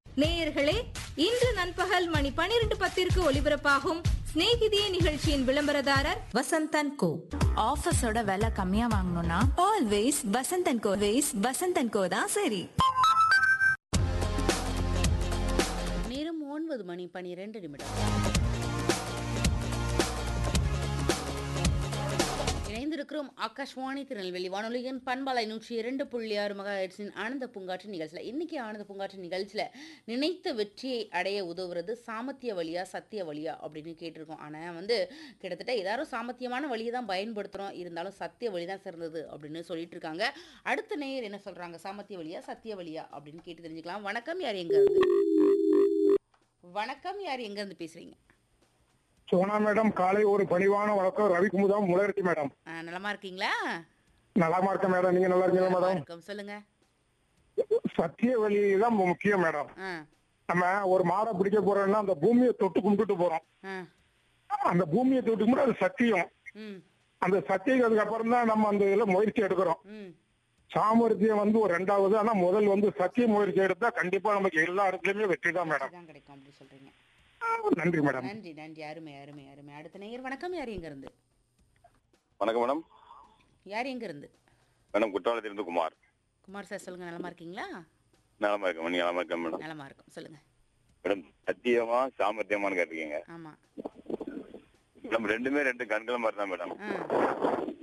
நேயர்களே இன்று நண்பகல் மணி பனிரெண்டு பத்திற்கு ஒலிபரப்பாகும் சிநேகிதியே நிகழ்ச்சியின் விளம்பரதாரர் வசந்தன் கோ ஆஃபீஸோட விலை கம்மியா வாங்கணும்னா always Vasanthan co ways Vasanthan co தான் சரி நேரம் ஒன்பது மணி பனிரெண்டு நிமிடம் இணைந்திருக்கிறோம் ஆகாஷ்வாணி திருநெல்வேலி வானொலியின் பண்பலை நூற்றி இரண்டு புள்ளி ஆறு மகாஹெட்ஸின் ஆனந்த பூங்காற்று நிகழ்ச்சியில் இன்னைக்கு ஆனந்த பூங்காற்று நிகழ்ச்சியில் நினைத்த வெற்றியை அடைய உதவுறது சாமத்திய வழியா சத்திய வழியா அப்படின்னு கேட்டிருக்கோம் ஆனால் வந்து கிட்டத்தட்ட எல்லாரும் சாமத்தியமான வழியை தான் பயன்படுத்துகிறோம் இருந்தாலும் சத்திய வழி தான் சிறந்தது அப்படின்னு சொல்லிட்டு இருக்காங்க அடுத்த நேயர் என்ன சொல்றாங்க சாமத்திய வழியா சத்திய வழியா அப்படின்னு கேட்டு தெரிஞ்சுக்கலாம் வணக்கம் யார் எங்க இருந்து வணக்கம் யார் எங்க இருந்து பேசுறீங்க சோனா மேடம் காலை ஒரு பணிவான வணக்கம் ரவிக்குமுதம் முளர்த்தி மேடம் ஆ, நலமா இருக்கீங்களா நலமா இருக்க மேடம் நீங்க நல்லா இருக்கீங்களா நலமா மேடம் இருக்கோம் சொல்லுங்க சத்திய வழி தான் முக்கியம் மேடம் ஆ நம்ம ஒரு மாடை பிடிக்க போறோம்னா அந்த பூமியை தொட்டு கும்பிட்டு போறோம் ஆ அந்த பூமியை தொட்டு கும்பிட்டு அது சத்தியம் ம் அந்த சத்தியத்துக்கு அப்புறம் தான் நம்ம அந்த இதுல முயற்சி எடுக்கிறோம் ம் சாமர்த்தியம் வந்து ஒரு ரெண்டாவது ஆனா முதல் வந்து சத்திய முயற்சி எடுத்தா கண்டிப்பா நமக்கு எல்லா இடத்துலயுமே வெற்றி தான் மேடம் தான் கிடைக்கும் அப்படி சொல்றீங்க நன்றி மேடம் நன்றி நன்றி அருமை அருமை அருமை அடுத்த நேயர் வணக்கம் யார் எங்க இருந்து வணக்கம் மேடம் யார் எங்க இருந்து மேடம் குற்றாலத்திலிருந்து குமார் குமார் சார் சொல்லுங்க நலமா இருக்கீங்களா நலமா இருக்கேன் நீங்க நலமா இருக்கேன் மேடம் நலமா இருக்கும் சொல்லுங்க மேடம் சத்தியமா சாமர்த்தியமான்னு கேட்டிருக்கீங்க ஆமா மேடம் ரெண்டுமே ரெண்டு கண்கள் மாதிரி தான் மேடம் ஆ